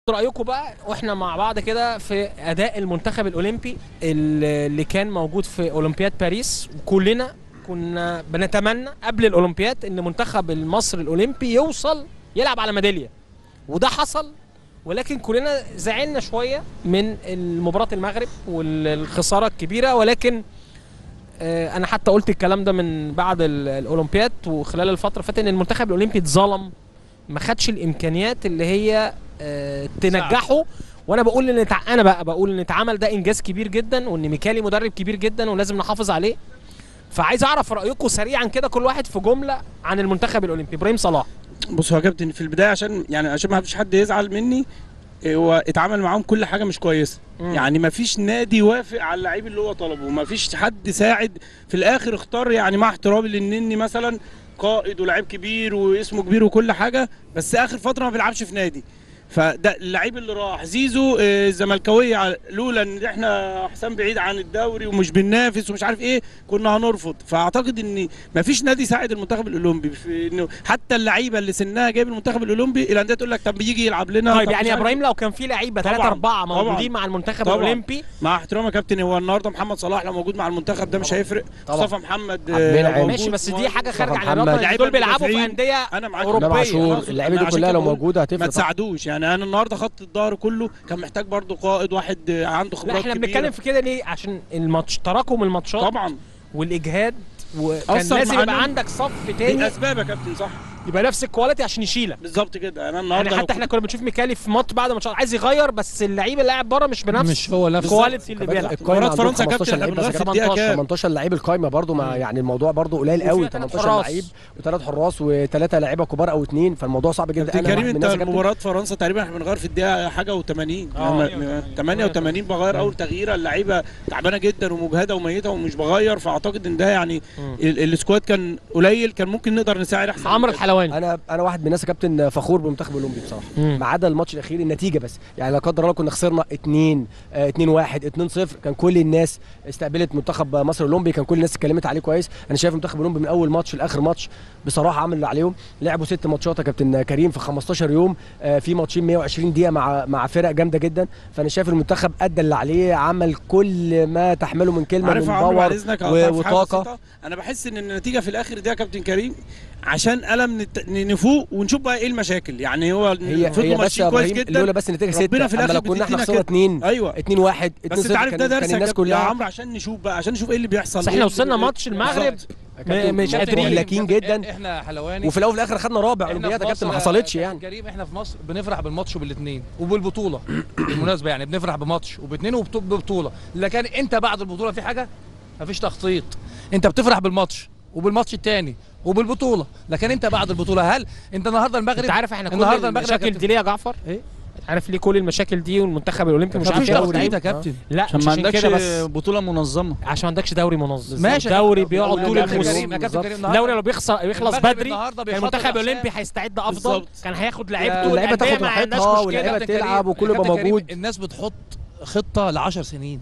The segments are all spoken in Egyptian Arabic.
رايكم بقى واحنا مع بعض كده في اداء المنتخب الاولمبي اللي كان موجود في اولمبياد باريس وكلنا كنا بنتمنى قبل الاولمبياد ان منتخب المصري الاولمبي يوصل يلعب على ميداليه وده حصل ولكن كلنا زعلنا شويه من مباراه المغرب والخساره الكبيره ولكن آه، انا حتى قلت الكلام ده من بعد ال- الاولمبياد وخلال الفتره اللي فاتت ان المنتخب الاولمبي اتظلم ما خدش الامكانيات اللي هي آه، تنجحه وانا بقول ان اتع- انا بقى بقول ان اتعمل ده انجاز كبير جدا وان ميكالي مدرب كبير جدا ولازم نحافظ عليه فعايز اعرف رايكم سريعا كده كل واحد في جمله عن المنتخب الاولمبي ابراهيم صلاح بص هو يا كابتن في البدايه عشان يعني عشان ما فيش حد يزعل مني إيه، هو اتعامل معاهم كل حاجه مش كويسه مم. يعني ما فيش نادي وافق على اللعيب اللي هو طلبه ما فيش حد ساعد في الاخر اختار يعني مع احترامي للنني مثلا قائد ولاعيب كبير واسمه كبير وكل حاجه بس اخر فتره ما بيلعبش في نادي فده اللعيب اللي راح زيزو آه، الزملكاويه على- لولا ان احنا حسام بعيد عن الدوري ومش بننافس ومش عارف ايه كنا هنرفض فاعتقد ان ما فيش نادي ساعد المنتخب الاولمبي في انه حتى اللعيبه اللي سنها جايب المنتخب الاولمبي الانديه تقول لك طب يجي يلعب لنا طيب طب يعني مش يا عارف ابراهيم لو كان في لعيبه طبعاً، ثلاثه اربعه طبعاً. موجودين مع المنتخب طبعاً. الاولمبي مع احترامي يا كابتن هو النهارده محمد صلاح لو موجود مع المنتخب ده مش هيفرق طبعاً. مصطفى محمد عبد آه، المنعم. موجود. ماشي بس دي حاجه خارجه عن محمد. الرقم لعيبة دول بيلعبوا في المدافعين. انديه انا معاك أوروبية. امام عاشور أقصد- اللعيبه أنا دي عشان كلها كده لو بقول موجوده ما هتفرق طبعاً. تساعدوش يعني انا النهارده خط الظهر كله كان محتاج برضه قائد واحد آه، عنده خبرات لا احنا كبيرة. بنتكلم في كده ليه عشان الماتش تراكم الماتشات طبعا والاجهاد وكان أثر لازم يبقى معانا. عندك صف دي تاني اسباب يا كابتن صح يبقى نفس الكواليتي عشان يشيلك بالظبط كده انا يعني النهارده لو حتى احنا كنت- كنا بنشوف ميكالي في ماتش بعد ماتش عايز يغير بس اللعيب اللي قاعد بره مش بنفس مش هو نفسه الكواليتي اللي كمان بيلعب القايمه مباراة عندهم فرنسا 15 كابتن، لعيب احنا بس بنغير في 18 الدقيقة كام؟ 18 لعيب القايمه برضو ما مم. يعني الموضوع برضو قليل وفيها قوي تلات 18 حراس. لعيب وثلاث حراس وثلاثه لعيبه كبار او اثنين فالموضوع صعب جدا كابتن انا كريم واحد من انت الناس يا كابتن مباراة فرنسا تقريبا احنا بنغير في الدقيقة حاجة و80 اه. 88 بغير اول تغييره اللعيبة تعبانة جدا ومجهدة وميتة ومش بغير فاعتقد ان ده يعني مم. ال- السكواد كان قليل كان ممكن نقدر نساعد احسن عمرو من كده. الحلواني انا انا واحد من الناس يا كابتن فخور بالمنتخب الاولمبي بصراحه مم. ما عدا الماتش الاخير النتيجه بس يعني لا قدر الله كنا خسرنا 2 2 1 2 0 كان كل الناس استقبلت منتخب مصر الاولمبي كان كل الناس اتكلمت عليه كويس انا شايف المنتخب الاولمبي من اول ماتش لاخر ماتش بصراحه عمل اللي عليهم لعبوا ست ماتشات يا كابتن كريم في 15 يوم آه، في ماتشين 120 دقيقه مع مع فرق جامده جدا فانا شايف المنتخب ادى اللي عليه عمل كل ما تحمله من كلمه عارف من يا عمرو بعد باور اذنك و- أقطعك في حاجة وطاقه بسيطة؟ انا بحس ان النتيجه في الاخر دي يا كابتن كريم عشان قلم نت- نفوق ونشوف بقى ايه المشاكل يعني هو هي فضلوا هي بس ماشيين يا كويس ابراهيم جدا لولا بس النتيجه 6 ربنا في اما الآخر لو كنا احنا بتدينا خسرنا كده. 2 ايوه 2 1 2 بس انت عارف ده كان, درس كان يا الناس كابتن- يا كلها عمرو عشان نشوف بقى عشان نشوف ايه اللي بيحصل بس احنا إيه وصلنا اللي- ماتش المغرب بالظبط. م- مش قادرين مهلكين جدا احنا حلواني وفي الاول وفي الاخر خدنا رابع احنا اولمبياد في يا كابتن ما مصر حصلتش يا يعني كريم احنا في مصر بنفرح بالماتش وبالاثنين وبالبطوله بالمناسبه يعني بنفرح بماتش وباثنين وببطوله لكن انت بعد البطوله في حاجه مفيش تخطيط انت بتفرح بالماتش وبالماتش الثاني وبالبطوله لكن انت بعد البطوله هل انت النهارده المغرب انت عارف احنا كل النهارده المغرب يا المشاكل كابتن. دي ليه يا جعفر؟ ايه؟ عارف ليه كل المشاكل دي والمنتخب الاولمبي مش عارف مفيش ياخد تخطيط لعيب؟ يا كابتن لا عشان مش ما عشان عندكش كده بس بطوله منظمه عشان ما عندكش دوري منظم ماشي الدوري بيقعد طول الدوري الموسم كريم يا كابتن كريم الدوري لو بيخسر بيخلص المغرب بدري النهارده كان بيخاطب المنتخب عشان- الاولمبي هيستعد افضل بالظبط. كان هياخد يا لعيبته اللعيبة والأندية تاخد ما عندهاش راحتها مشكله واللعيبة كابتن كريم- تلعب وكله كابتن يبقى كريم، موجود. الناس بتحط خطه ل 10 سنين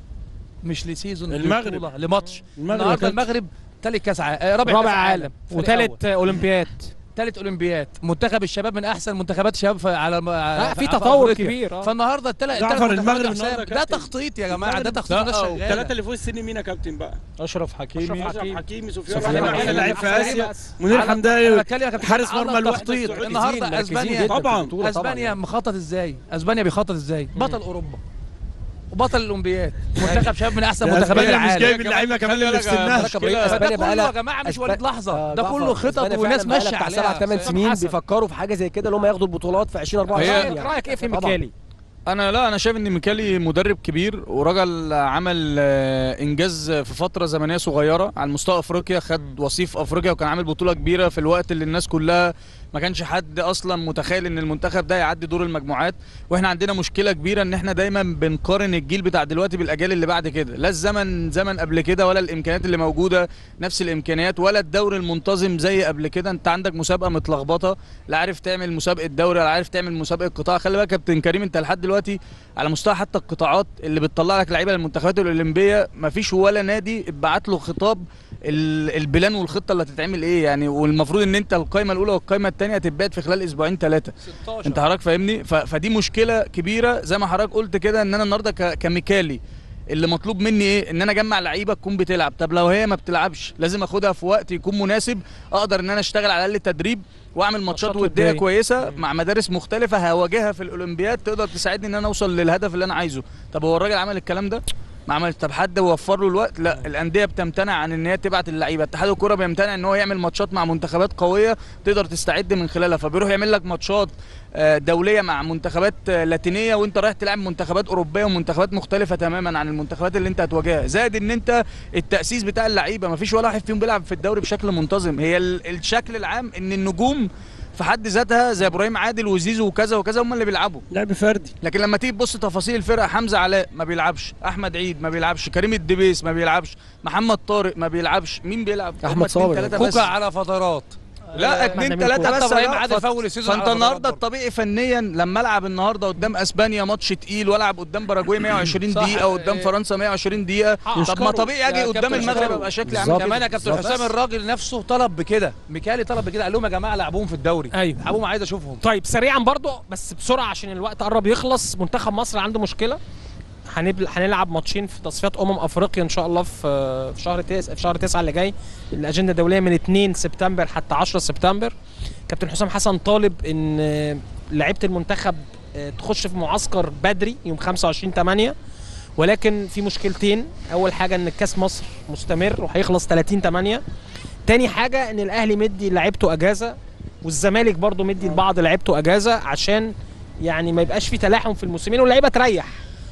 مش لسيزون المغرب. لبطولة، لماتش المغرب يا النهارده كابتن. المغرب ثالث كاس عالم رابع, رابع كأس عالم فريق وثالث اولمبياد ثالث اولمبياد منتخب الشباب من احسن منتخبات الشباب في على الم... لا في في تطور أفريقيا. كبير اه فالنهارده الثلاث جعفر المغرب النهارده ده كابتن. تخطيط يا جماعه ده المغرب- تخطيط لا، ناس أو شغاله الثلاثه اللي فوق السن مين يا كابتن بقى اشرف حكيمي اشرف حكيمي. حكيمي سفيان سفيان احنا حكيمي. لعيب في حكيمي اسيا بس. منير على- حمداوي أنا بتكلم يا كابتن حارس على مرمى الوحده التخطيط. السعودي. النهارده مركزين اسبانيا جدا في طبعاً. البطولة اسبانيا مخطط ازاي اسبانيا بيخطط ازاي بطل اوروبا وبطل الاولمبياد منتخب شباب من احسن ده منتخبات أسبانيا مش العالم جايب اللعيبه كمان اللي في سنها بالك يا إبراهيم، فده اسبانيا كله بقى يا جماعه مش وليد لحظه آه، ده جعفر، كله خطط أسبانيا وناس فعلاً بقالها ماشيه بتاع عليها سبع ثمان حسام سنين حسن. بيفكروا في حاجه زي كده اللي هم ياخدوا البطولات في 2024 رايك يعني. رايك ايه في طبعاً. ميكالي؟ انا لا انا شايف ان ميكالي مدرب كبير وراجل عمل آه، انجاز في فتره زمنيه صغيره على مستوى افريقيا خد وصيف افريقيا وكان عامل بطوله كبيره في الوقت اللي الناس كلها ما كانش حد اصلا متخيل ان المنتخب ده يعدي دور المجموعات واحنا عندنا مشكله كبيره ان احنا دايما بنقارن الجيل بتاع دلوقتي بالاجيال اللي بعد كده لا الزمن زمن قبل كده ولا الامكانيات اللي موجوده نفس الامكانيات ولا الدوري المنتظم زي قبل كده انت عندك مسابقه متلخبطه لا عارف تعمل مسابقه دوري ولا عارف تعمل مسابقه قطاع خلي بالك يا كابتن كريم انت لحد دلوقتي على مستوى حتى القطاعات اللي بتطلع لك لعيبه للمنتخبات الاولمبيه مفيش ولا نادي اتبعت له خطاب ال- البلان والخطه اللي هتتعمل ايه يعني والمفروض ان انت القائمه الاولى والقائمه الثانيه التانية تتبعت في خلال اسبوعين ثلاثه 16 انت حضرتك فاهمني ف... فدي مشكله كبيره زي ما حضرتك قلت كده ان انا النهارده ك... كميكالي اللي مطلوب مني ايه ان انا اجمع لعيبه تكون بتلعب طب لو هي ما بتلعبش لازم اخدها في وقت يكون مناسب اقدر ان انا اشتغل على الاقل تدريب واعمل ماتشات ماتشات وديه ودية. كويسه مع مدارس مختلفه هواجهها في الاولمبياد تقدر تساعدني ان انا اوصل للهدف اللي انا عايزه طب هو الراجل عمل الكلام ده ما عملش طب حد وفر له الوقت لا الانديه بتمتنع عن ان هي تبعت اللعيبه اتحاد الكوره بيمتنع ان هو يعمل ماتشات مع منتخبات قويه تقدر تستعد من خلالها فبيروح يعمل لك ماتشات آه، دوليه مع منتخبات آه، لاتينيه وانت رايح تلعب منتخبات اوروبيه ومنتخبات مختلفه تماما عن المنتخبات اللي انت هتواجهها زائد ان انت التاسيس بتاع اللعيبه ما فيش ولا واحد فيهم بيلعب في الدوري بشكل منتظم هي ال- الشكل العام ان النجوم في حد ذاتها زي ابراهيم عادل وزيزو وكذا وكذا هم اللي بيلعبوا لعب فردي لكن لما تيجي تبص تفاصيل الفرقه حمزه علاء ما بيلعبش احمد عيد ما بيلعبش كريم الدبيس ما بيلعبش محمد طارق ما بيلعبش مين بيلعب أحمد هما اتنين صابر. تلاتة بس كوكا على فترات لا آه، اتنين إحنا تلاتة بنكون- بس حتى إبراهيم لا، عادل ف- فول السيزون فانت على النهارده فترات الطبيعي فنيا لما العب النهارده قدام اسبانيا ماتش تقيل والعب قدام باراجواي 120 صح. دقيقه قدام إيه. فرنسا 120 دقيقه طب ما يشكروا. طبيعي اجي يا قدام كابتن المغرب يشكروا. ابقى شكلي عامل بالظبط. كده كمان يا كابتن بالظبط. حسام الراجل نفسه طلب بكده ميكالي طلب بكده قال لهم يا جماعه لعبوهم في الدوري ايوه لعبوهم عايز اشوفهم طيب سريعا برضو بس بسرعه عشان الوقت قرب يخلص منتخب مصر عنده مشكله هنبل... هنلعب ماتشين في تصفيات امم افريقيا ان شاء الله في في شهر تس... في شهر 9 اللي جاي الاجنده الدوليه من 2 سبتمبر حتى 10 سبتمبر كابتن حسام حسن طالب ان لعيبه المنتخب آه، تخش في معسكر بدري يوم 25 8 ولكن في مشكلتين اول حاجه ان الكاس مصر مستمر وهيخلص 30 8 تاني حاجه ان الاهلي مدي لعيبته اجازه والزمالك برضو مدي لبعض لعيبته اجازه عشان يعني ما يبقاش في تلاحم في الموسمين واللعيبه تريح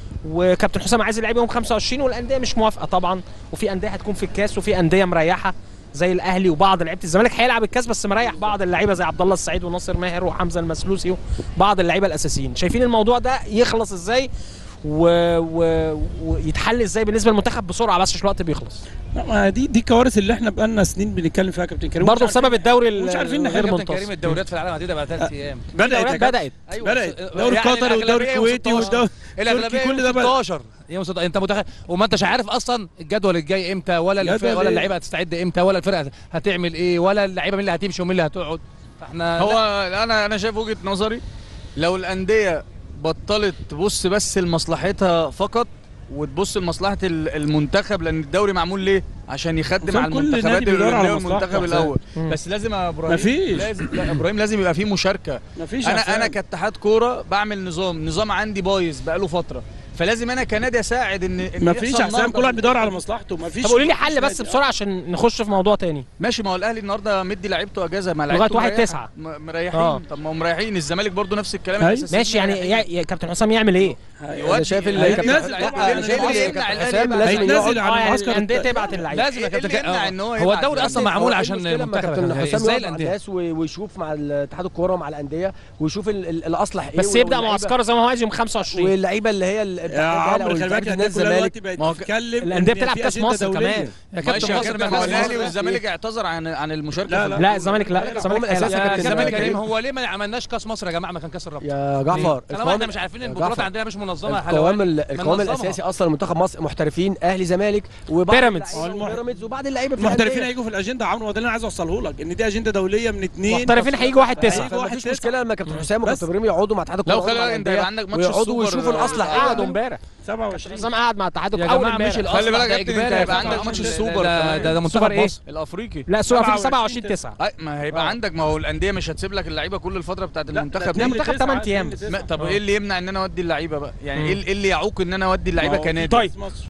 وكابتن حسام عايز اللعيبه يوم 25 والانديه مش موافقه طبعا وفي انديه هتكون في الكاس وفي انديه مريحه زي الاهلي وبعض لعيبه الزمالك هيلعب الكاس بس مريح بعض اللعيبه زي عبد الله السعيد وناصر ماهر وحمزه المسلوسي وبعض اللعيبه الاساسيين شايفين الموضوع ده يخلص ازاي و... و... ويتحل ازاي بالنسبه للمنتخب بسرعه بس عشان الوقت بيخلص لا ما دي دي كوارث اللي احنا بقالنا سنين بنتكلم فيها يا كابتن كريم برضه ومش عارفين- بسبب الدوري مش عارفين غير نحل. كابتن كريم منتصف الدوريات في العالم هتبدا بعد ثلاث ايام بدات يا الدوريات كابتن. بدات بدات بس- دوري يعني قطر والدوري الأغلبية الكويتي يوم والدوري 16. الاغلبيه التركي، كل كل ده ده بدأ. 16 يوم 16 انت متخيل وما انتش عارف اصلا الجدول الجاي امتى ولا جدول الفرق ولا إيه؟ اللعيبه هتستعد امتى ولا الفرقه هتعمل ايه ولا اللعيبه مين اللي هتمشي ومين اللي هتقعد فاحنا هو انا انا شايف وجهه نظري لو الانديه بطلت تبص بس لمصلحتها فقط وتبص لمصلحه ال- المنتخب لان الدوري معمول ليه عشان يخدم حسام على كل المنتخبات نادي بيدور على الاولمبيه مصلحته والمنتخب حسام. الاول مم. بس لازم يا ابراهيم مفيش. لازم لا ابراهيم لازم يبقى فيه مشاركه مفيش انا حسام. انا كاتحاد كوره بعمل نظام نظام عندي بايظ بقاله فتره فلازم انا كنادي اساعد ان إن مفيش يحصل حسام نهضة كل واحد في بيدور على المنتخب. مصلحته مفيش طب قولي لي حل مفيش بس نادي. بسرعه عشان نخش في موضوع تاني ماشي ما هو الاهلي النهارده مدي لعيبته اجازه ما لغاية لعيبته واحد مريحة. تسعة. م- مريحين آه. طب ما هم مريحين الزمالك برضو نفس الكلام أيوة. الأساسيين ماشي يعني مريحين. يا, يا كابتن حسام يعمل ايه؟ يودي شايف ال- الأهلي كابتن هيتنازل لا، طبعاً. أنا شايف هيتنازل. اللي يمنع الأهلي حسام يبقى- لازم هيتنازل يقعد- عن اه يعني المعسكر الانديه التاني. تبعت اللعيبه لازم يا إيه اللي كابتن يمنع إن هو هو يبعت الدوري اصلا الأندية؟ معمول هو إيه عشان المشكلة لما المنتخب كابتن حسام ازاي يقعد مع الانديه الناس وي- ويشوف مع ال- اتحاد الكوره ومع الانديه ويشوف ال- ال- الاصلح ايه بس يبدا واللعيبة- معسكره زي ما هو عايز يوم 25 واللعيبه اللي هي ال- يا بتاعت الأهلي عمرو أو خلي بالك لعيبة الناس نادي كلها الزمالك دلوقتي بقت ما هو تتكلم الأندية إن بتلعب في كأس أجندة مصر دولية. كمان. يا ماشي يا مصر كابتن بقى ما هو كأس الاهلي مصر. والزمالك اعتذر عن عن المشاركه لا، في لا. لا الزمالك لا القوام الزمالك الأساسي هيلعب. كابتن يا كابتن كريم. كريم هو ليه ما عملناش كاس مصر يا جماعه ما كان كاس الرابطه يا جعفر طالما احنا مش عارفين ان يا البطولات جعفر. عندنا مش منظمه يا القوام حلوان ال- القوام منظمها. الاساسي اصلا لمنتخب مصر محترفين اهلي زمالك وبعض بيراميدز. اللعيبة وبيراميدز وبعض اللعيبه في المحترفين الأندية. هيجوا في الاجنده يا عمرو وده اللي انا عايز اوصله لك ان دي اجنده دوليه من اثنين محترفين هيجي واحد تسعة. هيجي واحد مفيش تسعة. مشكله لما كابتن حسام بس. وكابتن ابراهيم يقعدوا مع اتحاد الكوره لو خلي ومع بالك انت الأندية هيبقى عندك ماتش ويقعدوا السوبر ويشوفوا الاصلح ايه قعدوا ويعملوا. امبارح 27 حسام قعد مع اتحاد يا الكوره جماعه اول مش امبارح خلي الاصل بالك ده يا كابتن، اجباري انت يا هيبقى كابتن. عندك ماتش ده- السوبر ده- كمان. ده ده منتخب السوبر إيه؟ مصر الافريقي لا سوبر 27 27 9 أي ما هيبقى آه. عندك ما هو الانديه مش هتسيب لك اللعيبه كل الفتره بتاعت المنتخب لا، دي منتخب 8 أيام. ما- طب ايه اللي يمنع ان انا اودي اللعيبه بقى يعني مم. ايه إيه اللي يعوق ان انا اودي اللعيبه ما هو في كنادي طيب. كأس مصر.